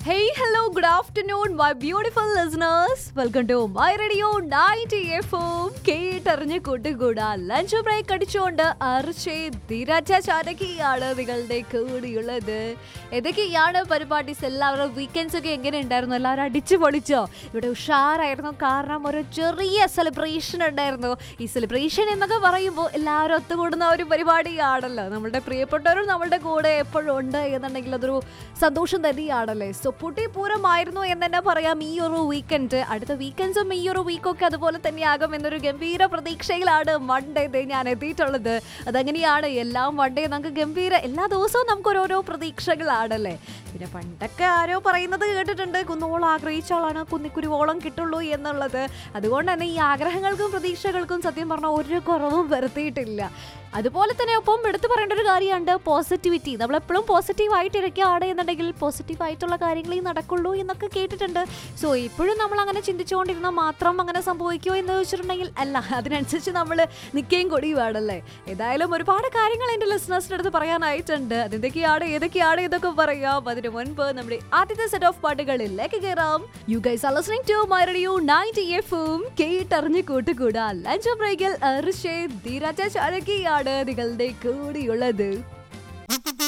Hey, hello, good afternoon, my beautiful listeners. Welcome to my radio 90 FM. കേട്ടറിഞ്ഞ് കൂട്ടുകൂടാ lunch break അടിച്ചുകൊണ്ട് അർച്ചേ ധീരജ ചാനകിയാണ് നിങ്ങളുടെ കൂടിയുള്ളത് ഏതൊക്കെയാണ് പരിപാടീസ് എല്ലാവരും വീക്കെൻഡ്സ് ഒക്കെ എങ്ങനെ ഉണ്ടായിരുന്നു എല്ലാവരും അടിച്ചു പൊളിച്ചോ ഇവിടെ ഉഷാറായിരുന്നു കാരണം ഒരു ചെറിയ സെലിബ്രേഷൻ ഉണ്ടായിരുന്നു ഈ സെലിബ്രേഷൻ എന്നൊക്കെ പറയുമ്പോൾ എല്ലാവരും ഒത്തുകൂടുന്ന ഒരു പരിപാടിയാണല്ലോ നമ്മുടെ പ്രിയപ്പെട്ടവരും നമ്മളുടെ കൂടെ എപ്പോഴും ഉണ്ട് എന്നുണ്ടെങ്കിൽ അതൊരു സന്തോഷം തന്നെയാണല്ലേ സോ പൂരമായിരുന്നു എന്ന് തന്നെ പറയാം ഈ ഒരു വീക്കെൻഡ് അടുത്ത വീക്കെൻഡ്സും ഈ ഒരു വീക്കൊക്കെ അതുപോലെ തന്നെയാകും എന്നൊരു ഗംഭീര പ്രതീക്ഷയിലാണ് മൺഡേ ഞാൻ എത്തിയിട്ടുള്ളത് അതങ്ങനെയാണ് എല്ലാം മൺഡേ നമുക്ക് ഗംഭീര എല്ലാ ദിവസവും നമുക്ക് ഓരോരോ പ്രതീക്ഷകളാണല്ലേ പിന്നെ പണ്ടൊക്കെ ആരോ പറയുന്നത് കേട്ടിട്ടുണ്ട് കുന്നോളം ആഗ്രഹിച്ചോളാണ് കുന്നിക്കുരുവോളം കിട്ടുള്ളൂ എന്നുള്ളത് അതുകൊണ്ട് തന്നെ ഈ ആഗ്രഹങ്ങൾക്കും പ്രതീക്ഷകൾക്കും സത്യം പറഞ്ഞാൽ ഒരു കുറവും വരുത്തിയിട്ടില്ല അതുപോലെ തന്നെ ഒപ്പം എടുത്തു പറയേണ്ട ഒരു കാര്യമുണ്ട് പോസിറ്റിവിറ്റി നമ്മളെപ്പോഴും പോസിറ്റീവ് ആയിട്ട് ഇരിക്കുകയാണ് എന്നുണ്ടെങ്കിൽ പോസിറ്റീവ് ആയിട്ടുള്ള കാര്യങ്ങളേ നടക്കുള്ളൂ എന്നൊക്കെ കേട്ടിട്ടുണ്ട് സോ ഇപ്പോഴും നമ്മൾ അങ്ങനെ ചിന്തിച്ചുകൊണ്ടിരുന്നാൽ മാത്രം അങ്ങനെ സംഭവിക്കുമോ എന്ന് ചോദിച്ചിട്ടുണ്ടെങ്കിൽ അല്ല അതിനനുസരിച്ച് നമ്മൾ നിൽക്കുകയും കൂടി വേണമല്ലേ ഏതായാലും ഒരുപാട് കാര്യങ്ങൾ എൻ്റെ ലിസണേഴ്സിൻ്റെ അടുത്ത് പറയാനായിട്ടുണ്ട് അതെന്തൊക്കെയാണ് ഏതൊക്കെയാണ് ഇതൊക്കെ പറയാം അതിന് മുൻപ് നമ്മുടെ ആദ്യത്തെ സെറ്റ് ഓഫ് പാട്ടുകളിലേക്ക് കയറാം you guys are listening to my radio 90 എഫും കേട്ടറിഞ്ഞ് കൂട്ടുകൂടാ ലഞ്ച് ബ്രേക്കിൽ ഋഷേ ധീരാജ ചാലകിയാണ് നിങ്ങളുടെ കൂടിയുള്ളത്